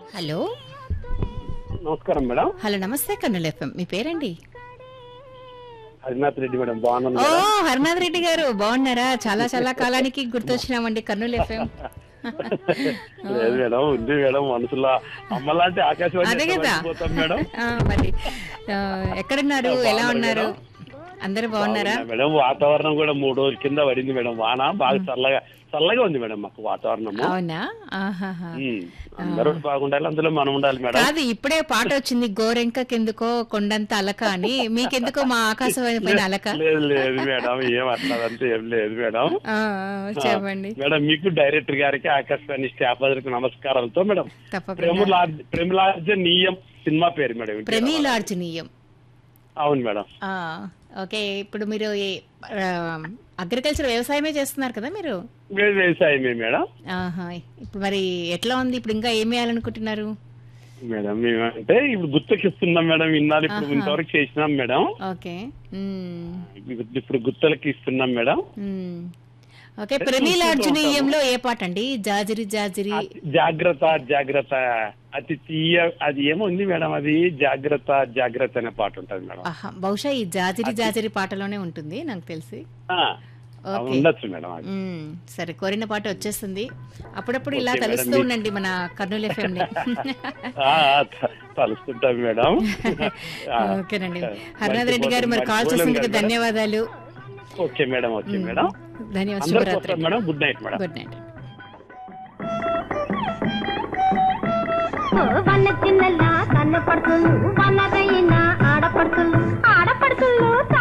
Hello నమస్కారం madam hello నమస్తే కన్నుల ఎఫ్ఎం మీ పేరండి హరినాథ్ రెడ్డి మేడం బాగున్నాను ఓ మేడం హరినాథ్ రెడ్డి గారు బాగున్నారా చాలా చాలా కాలానికి గుర్తొచ్చినామండి కర్నూలు ఎఫ్ఎం లేదు మేడం ఉంది మేడం మనసులో అమ్మలాంటి ఆకాశవాణి అదే ఎట్లా కదా మర్చిపోతాం మేడం ఆ, మరి ఆ, ఎక్కడున్నారు ఎలా ఉన్నారు అందరూ బాగున్నారా బాగున్నా మేడం వాతావరణం కూడా మూడు రోజుల కింద పడింది మేడం వాన బాగా చల్లగా చల్లగా ఉంది మేడం మాకు వాతావరణము అవునా ఆహాహా ఉమ్, అందరూ బాగుండాలి అందులో మనం ఉండాలి మేడం కాదు ఇప్పుడే పాట వచ్చింది గోరెంకకెందుకో కొండంత అలక అని మీకెందుకో మా ఆకాశవాణి పైన అలక లేదు లేదు మేడం ఏం అట్లాదంతా ఏం లేదు మేడం ఆ, చెప్పండి మేడం మీకు డైరెక్టర్ గారికి ఆకాశవాణి స్టాఫ్ అందరికి నమస్కారాలతో మేడం తప్పకుండా ప్రేమలార్జ ప్రేమలార్జ నీయం సినిమా పేరు మేడం ప్రమీలార్జనీయం అవును మేడం ఆ, ఓకే ఇప్పుడు మీరు అగ్రికల్చర్ వ్యవసాయమే చేస్తున్నారు కదా మీరు వే- వ్యవసాయమే మేడం ఆహా ఇప్పుడు మరి ఎట్లా ఉంది ఇప్పుడు ఇంకా ఏం వేయాలనుకుంటున్నారు మేడం మేమంటే ఇప్పుడు గుత్తకి మేడం ఇన్నాళ్ళు ఇప్పుడు ఆహా. ఇంతవరకు చేసినాం మేడం ఓకే మ్మ్. ఇప్పుడు- ఇప్పుడు గుత్తలకి ఇస్తున్నాం మేడం మ్మ్. ఓకే ప్రమీలార్జునీయంలో ఏ పాట అండి జాజిరి జాజిరి అతి- జాగ్రత్త జాగ్రత్త అతి తీయ అది ఏమో ఉంది మేడం అది జాగ్రత్త జాగ్రత్త అనే పాట ఉంటుంది మేడం ఆహా, బహుశా ఈ జాజిరి జాజిరి పాటలోనే ఉంటుంది నాకు తెలిసి ఆ, అది ఓకే ఉండొచ్చు మేడం అది మ్మ్. సరే కోరిన పాట వచ్చేస్తుంది అప్పుడప్పుడు ఇలా ఓకే మేడం, కలుస్తూ మీ- ఉండండి మన కర్నూలు ఎఫ్ఎం ఆ, ఆ, త- తలుస్తుంటాం మేడం ఆ, ఓకేనండి మంచి హరినాథ్ రెడ్డి గారు మరి కాల్ మర్చిపోలేం చేసినందుకు కదా మేడం. ధన్యవాదాలు ఓకే మేడం ఓకే మేడం ధన్యవాదాలు అందరూ శుభరాత్రి వస్తారు madam good night madam good night వన్న చిన్నలా కన్నపడుతులు వన్నదైన ఆడపడుతులు ఆడపడుతులు